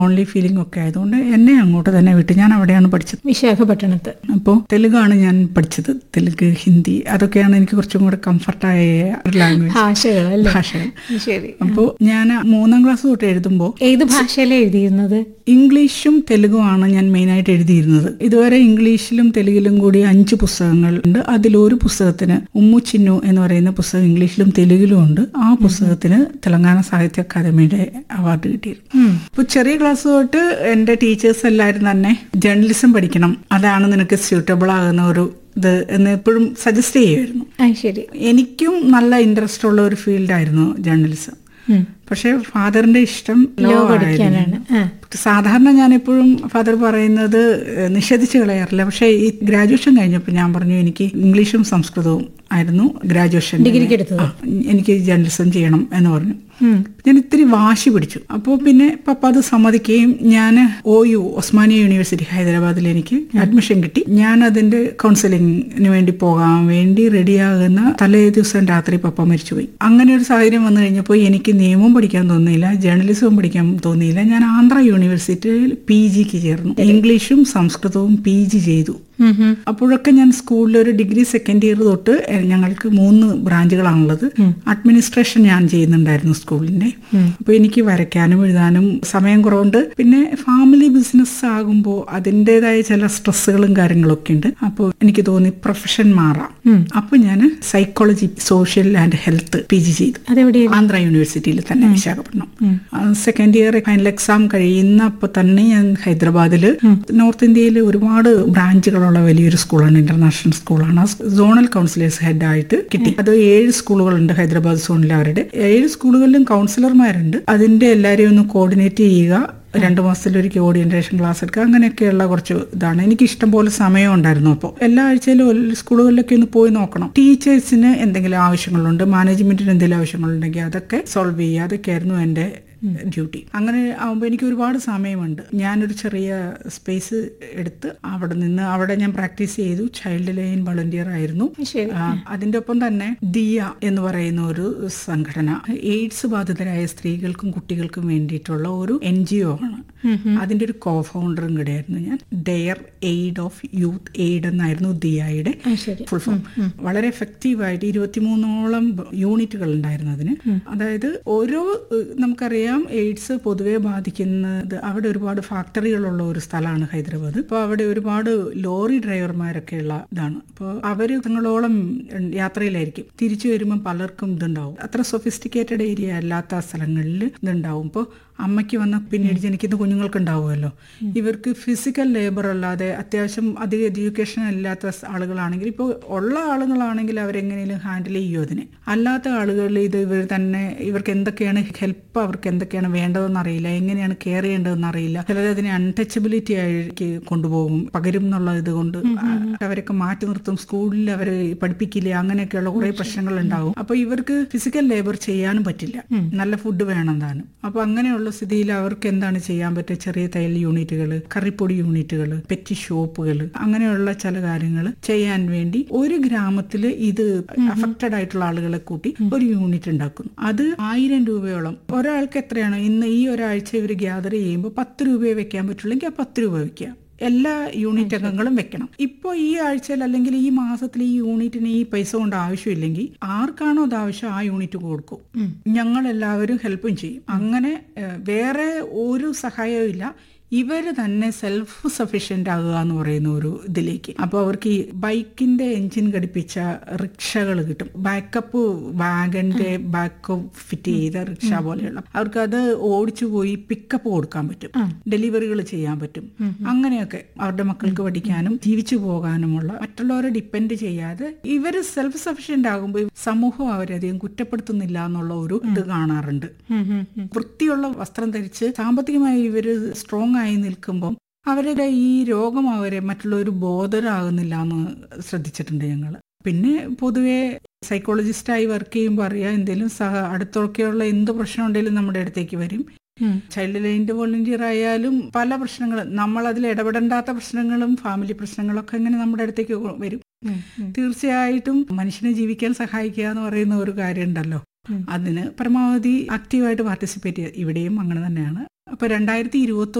Only feeling ഒക്കെ ആയതുകൊണ്ട് എന്നെ അങ്ങോട്ട് തന്നെ വിട്ടു ഞാൻ അവിടെയാണ് പഠിച്ചത് വിശാഖപട്ടണത്ത് അപ്പോൾ തെലുഗാണ് ഞാൻ പഠിച്ചത് തെലുങ്ക് ഹിന്ദി അതൊക്കെയാണ് എനിക്ക് കുറച്ചും കൂടെ കംഫർട്ടായ ലാംഗ്വേജ് ഭാഷകൾ അല്ലേ ഭാഷകൾ ശരി അപ്പോൾ ഞാൻ മൂന്നാം ക്ലാസ് തൊട്ട് എഴുതുമ്പോൾ ഏത് ഭാഷയിലാണ് എഴുതിയിരുന്നത് ഇംഗ്ലീഷും തെലുഗുമാണ് ഞാൻ മെയിനായിട്ട് എഴുതിയിരുന്നത് ഇതുവരെ ഇംഗ്ലീഷിലും തെലുങ്കിലും കൂടി അഞ്ച് പുസ്തകങ്ങൾ ഉണ്ട് അതിലൊരു പുസ്തകത്തിന് ഉമ്മു ചിന്നു എന്ന് പറയുന്ന പുസ്തകം ഇംഗ്ലീഷിലും തെലുങ്കിലും ഉണ്ട് ആ പുസ്തകത്തിന് തെലങ്കാന സാഹിത്യ അക്കാദമിയുടെ അവാർഡ് കിട്ടിയിരുന്നു അപ്പോൾ ചെറിയ ക്ലാസ് തൊട്ട് എൻ്റെ ടീച്ചേഴ്സ് എല്ലാവരും തന്നെ ജേർണലിസം പഠിക്കണം അതാണ് നിനക്ക് സ്യൂട്ടബിൾ ആകുന്ന ഒരു ഇത് എന്ന് എപ്പോഴും സജസ്റ്റ് ചെയ്യുമായിരുന്നു ആ ശരി എനിക്കും നല്ല ഇൻട്രസ്റ്റ് ഉള്ള ഒരു ഫീൽഡായിരുന്നു ജേർണലിസം ഉം. പക്ഷെ ഫാദറിന്റെ ഇഷ്ടം ലോ ലോ പഠിക്കാനാണ് ആ സാധാരണ ഞാൻ എപ്പോഴും ഫാദർ പറയുന്നത് ഏഹ്, നിഷേധിച്ച് കളയാറില്ല പക്ഷേ ഈ ഗ്രാജുവേഷൻ കഴിഞ്ഞപ്പോൾ ഞാൻ പറഞ്ഞു എനിക്ക് ഇംഗ്ലീഷും സംസ്കൃതവും ആയിരുന്നു ഗ്രാജുവേഷൻ ഡിഗ്രിക്ക് എടുത്തത്? ആ, എനിക്ക് ജേർണലിസം ചെയ്യണം എന്ന് പറഞ്ഞു ഉം. ഞാൻ ഇത്തിരി വാശി പിടിച്ചു അപ്പോൾ പിന്നെ പപ്പ അത് സമ്മതിക്കുകയും ഞാൻ ഒ യു ഒസ്മാനിയ യൂണിവേഴ്സിറ്റി ഹൈദരാബാദിൽ എനിക്ക് അഡ്മിഷൻ കിട്ടി ഞാൻ അതിന്റെ കൗൺസിലിങ്ങിന് വേണ്ടി പോകാൻ വേണ്ടി റെഡിയാകുന്ന തലേ ദിവസം രാത്രി പപ്പ മരിച്ചുപോയി അങ്ങനെ ഒരു സാഹചര്യം വന്നു കഴിഞ്ഞപ്പോൾ എനിക്ക് നിയമം പഠിക്കാൻ തോന്നിയില്ല ജേർണലിസവും പഠിക്കാൻ തോന്നിയില്ല ഞാൻ ആന്ധ്ര യൂണിവേഴ്സിറ്റിയിൽ പി ജിക്ക് ചേർന്നു ഇംഗ്ലീഷും സംസ്കൃതവും പി ജി ചെയ്തു ഉം ഉം. അപ്പോഴൊക്കെ ഞാൻ സ്കൂളിൽ ഒരു ഡിഗ്രി സെക്കൻഡ് ഇയർ തൊട്ട് എ- ഞങ്ങൾക്ക് മൂന്ന് ബ്രാഞ്ചുകളാണുള്ളത് അഡ്മിനിസ്ട്രേഷൻ ഞാൻ ചെയ്യുന്നുണ്ടായിരുന്നു സ്കൂളിന്റെ അപ്പോൾ എനിക്ക് വരയ്ക്കാനും എഴുതാനും സമയം കുറവുണ്ട് പിന്നെ ഫാമിലി ബിസിനസ് ആകുമ്പോൾ അതിൻ്റെതായ ചില സ്ട്രെസ്സുകളും കാര്യങ്ങളൊക്കെ ഉണ്ട് അപ്പോൾ എനിക്ക് തോന്നി പ്രൊഫഷൻ മാറാം അപ്പോൾ ഞാൻ psychology social and health P G ചെയ്തു അതെവിടെയാണ് ആന്ധ്ര യൂണിവേഴ്സിറ്റിയിൽ തന്നെ Visakhapatnam second year final exam കഴിയുന്ന അപ്പൊ തന്നെ ഞാൻ ഹൈദരാബാദിൽ നോർത്ത് ഇന്ത്യയിൽ ഒരുപാട് ബ്രാഞ്ചുകളുള്ള വലിയൊരു സ്കൂളാണ് ഇന്റർനാഷണൽ സ്കൂളാണ് ആ സോണൽ കൗൺസിലേഴ്സ് ഹെഡായിട്ട് കിട്ടി അത് ഏഴ് സ്കൂളുകളുണ്ട് ഹൈദരാബാദ് സോണിൽ അവരുടെ ഏഴ് സ്കൂളുകളിലും കൗൺസിലർമാരുണ്ട് അതിന്റെ എല്ലാവരെയും ഒന്ന് കോർഡിനേറ്റ് ചെയ്യുക രണ്ടു മാസത്തിലൊരിക്കൽ ഓറിയന്റേഷൻ ക്ലാസ് എടുക്കുക അങ്ങനെയൊക്കെയുള്ള കുറച്ച് ഇതാണ് എനിക്ക് ഇഷ്ടം പോലെ സമയം ഉണ്ടായിരുന്നു അപ്പോൾ എല്ലാ ആഴ്ചയിലും ഒരു സ്കൂളുകളിലൊക്കെ ഒന്ന് പോയി നോക്കണം ടീച്ചേഴ്സിന് എന്തെങ്കിലും ആവശ്യങ്ങളുണ്ട് മാനേജ്മെന്റിന് എന്തെങ്കിലും ആവശ്യങ്ങളുണ്ടെങ്കിൽ അതൊക്കെ സോൾവ് ചെയ്യുക അതൊക്കെയായിരുന്നു എൻ്റെ ഡ്യൂട്ടി അങ്ങനെ ആകുമ്പോൾ എനിക്ക് ഒരുപാട് സമയമുണ്ട് ഞാനൊരു ചെറിയ സ്പേസ് എടുത്ത് അവിടെ നിന്ന് അവിടെ ഞാൻ പ്രാക്ടീസ് ചെയ്തു ചൈൽഡ് ലൈൻ വളണ്ടിയർ ആയിരുന്നു ശരി ആ, അതിന്റെ ഒപ്പം തന്നെ ദിയ എന്ന് പറയുന്ന ഒരു സംഘടന എയ്ഡ്സ് ബാധിതരായ സ്ത്രീകൾക്കും കുട്ടികൾക്കും വേണ്ടിയിട്ടുള്ള ഒരു എൻ ജി ഒ ആണ് അതിന്റെ ഒരു കോ ഫൗണ്ടറും കൂടെയായിരുന്നു ഞാൻ dare aid of youth aid എന്നായിരുന്നു ദിയയുടെ ആ ശരി ഫുൾ ഫോം വളരെ എഫക്റ്റീവായിട്ട് ഇരുപത്തിമൂന്നോളം യൂണിറ്റുകൾ ഉണ്ടായിരുന്നു അതിന് അതായത് ഓരോ ഏഹ്, നമുക്കറിയാം എയ്ഡ്സ് പൊതുവെ ബാധിക്കുന്നത് അവിടെ ഒരുപാട് ഫാക്ടറികളുള്ള ഒരു സ്ഥലമാണ് ഹൈദരാബാദ് അപ്പോൾ അവിടെ ഒരുപാട് ലോറി ഡ്രൈവർമാരൊക്കെ ഉള്ള ഇതാണ് അപ്പോൾ അവര് തങ്ങളോളം യാത്രയിലായിരിക്കും തിരിച്ചു വരുമ്പോൾ പലർക്കും ഇതുണ്ടാവും അത്ര സൊഫിസ്റ്റിക്കേറ്റഡ് ഏരിയ അല്ലാത്ത സ്ഥലങ്ങളിൽ ഇതുണ്ടാവും ഇപ്പോൾ അമ്മയ്ക്ക് വന്ന പിന്നീട് ജനിക്കുന്ന കുഞ്ഞുങ്ങൾക്ക് ഉണ്ടാവുമല്ലോ ഇവർക്ക് ഫിസിക്കൽ ലേബർ അല്ലാതെ അത്യാവശ്യം അധികം എഡ്യൂക്കേഷൻ ഇല്ലാത്ത സ് ആളുകളാണെങ്കിൽ ഇപ്പോൾ ഉള്ള ആളുകളാണെങ്കിൽ അവരെങ്ങനെയും ഹാൻഡിൽ ചെയ്യും അതിനെ അല്ലാത്ത ആളുകളിൽ ഇത് ഇവർ തന്നെ ഇവർക്ക് എന്തൊക്കെയാണ് ഹെൽപ്പ് അവർക്ക് എന്തൊക്കെയാണ് വേണ്ടതെന്ന് അറിയില്ല എങ്ങനെയാണ് കെയർ ചെയ്യേണ്ടതെന്ന് അറിയില്ല ചിലർ അതിനെ അൺടച്ചബിലിറ്റി ആയിട്ട് കൊണ്ടുപോകും പകരും എന്നുള്ള ഇത് കൊണ്ട് അവരൊക്കെ മാറ്റി നിർത്തും സ്കൂളിൽ അവരെ പഠിപ്പിക്കില്ല അങ്ങനെയൊക്കെയുള്ള കുറെ പ്രശ്നങ്ങൾ ഉണ്ടാവും അപ്പൊ ഇവർക്ക് ഫിസിക്കൽ ലേബർ ചെയ്യാനും പറ്റില്ല നല്ല ഫുഡ് വേണം താനും അപ്പൊ അങ്ങനെയുള്ള സ്ഥിതിയിൽ അവർക്ക് എന്താണ് ചെയ്യാൻ പറ്റുക ചെറിയ തയ്യൽ യൂണിറ്റുകൾ കറിപ്പൊടി യൂണിറ്റുകൾ പെറ്റി ഷോപ്പുകൾ അങ്ങനെയുള്ള ചില കാര്യങ്ങൾ ചെയ്യാൻ വേണ്ടി ഒരു ഗ്രാമത്തിൽ ഇത് അഫക്റ്റഡ് ആയിട്ടുള്ള ആളുകളെ കൂട്ടി ഒരു യൂണിറ്റ് ഉണ്ടാക്കുന്നു അത് ആയിരം രൂപയോളം ഒരാൾക്ക് എത്രയാണ് ഇന്ന് ഈ ഒരാഴ്ച ഇവർ ഗ്യാദർ ചെയ്യുമ്പോൾ പത്ത് രൂപയെ വെക്കാൻ പറ്റുള്ളെങ്കിൽ ആ പത്ത് രൂപ വെക്കുക എല്ലാ യൂണിറ്റ് അംഗങ്ങളും വെക്കണം ഇപ്പോൾ ഈ ആഴ്ചയിൽ അല്ലെങ്കിൽ ഈ മാസത്തിൽ ഈ യൂണിറ്റിന് ഈ പൈസ കൊണ്ട് ആവശ്യമില്ലെങ്കിൽ ആർക്കാണോ അത് ആവശ്യം ആ യൂണിറ്റ് കൊടുക്കും ഞങ്ങൾ എല്ലാവരും ഹെൽപ്പും ചെയ്യും അങ്ങനെ ഏഹ്, വേറെ ഒരു സഹായവും ഇല്ല ഇവര് തന്നെ സെൽഫ് സഫീഷ്യന്റ് ആകുക എന്ന് പറയുന്ന ഒരു ഇതിലേക്ക് അപ്പോൾ അവർക്ക് ഈ ബൈക്കിന്റെ എഞ്ചിൻ ഘടിപ്പിച്ച റിക്ഷകൾ കിട്ടും ബാക്കപ്പ് വാഗന്റെ ബാക്കപ്പ് ഫിറ്റ് ചെയ്ത റിക്ഷ പോലെയുള്ള അവർക്ക് അത് ഓടിച്ചു പോയി പിക്കപ്പ് കൊടുക്കാൻ പറ്റും ഡെലിവറികൾ ചെയ്യാൻ പറ്റും അങ്ങനെയൊക്കെ അവരുടെ മക്കൾക്ക് പഠിക്കാനും ജീവിച്ചു പോകാനുമുള്ള മറ്റുള്ളവരെ ഡിപ്പെൻഡ് ചെയ്യാതെ ഇവര് സെൽഫ് സഫീഷ്യന്റ് ആകുമ്പോൾ സമൂഹം അവരധികം കുറ്റപ്പെടുത്തുന്നില്ല എന്നുള്ള ഒരു ഇത് കാണാറുണ്ട് ഉം, ഉം, ഉം. വൃത്തിയുള്ള വസ്ത്രം ധരിച്ച് സാമ്പത്തികമായി ഇവര് സ്ട്രോങ് ആയി നിൽക്കുമ്പം അവരുടെ ഈ രോഗം അവരെ മറ്റുള്ളവർ ബോധരാകുന്നില്ല എന്ന് ശ്രദ്ധിച്ചിട്ടുണ്ട് ഞങ്ങൾ പിന്നെ പൊതുവെ സൈക്കോളജിസ്റ്റായി വർക്ക് ചെയ്യുമ്പോൾ അറിയാം എന്തെങ്കിലും സഹ അടുത്തൊക്കെയുള്ള എന്ത് പ്രശ്നം ഉണ്ടെങ്കിലും നമ്മുടെ അടുത്തേക്ക് വരും ഉം. ചൈൽഡ് ലൈൻ്റെ വോളണ്ടിയർ ആയാലും പല പ്രശ്നങ്ങളും നമ്മൾ അതിൽ ഇടപെടേണ്ടാത്ത പ്രശ്നങ്ങളും ഫാമിലി പ്രശ്നങ്ങളൊക്കെ ഇങ്ങനെ നമ്മുടെ അടുത്തേക്ക് വരും ഉം, ഉം. തീർച്ചയായിട്ടും മനുഷ്യനെ ജീവിക്കാൻ സഹായിക്കുക എന്ന് പറയുന്ന ഒരു കാര്യം ഉണ്ടല്ലോ ഉം. അതിന് പരമാവധി ആക്റ്റീവായിട്ട് പാർട്ടിസിപ്പേറ്റ് ചെയ്യുക ഇവിടെയും അങ്ങനെ തന്നെയാണ് അപ്പോൾ രണ്ടായിരത്തി ഇരുപത്തി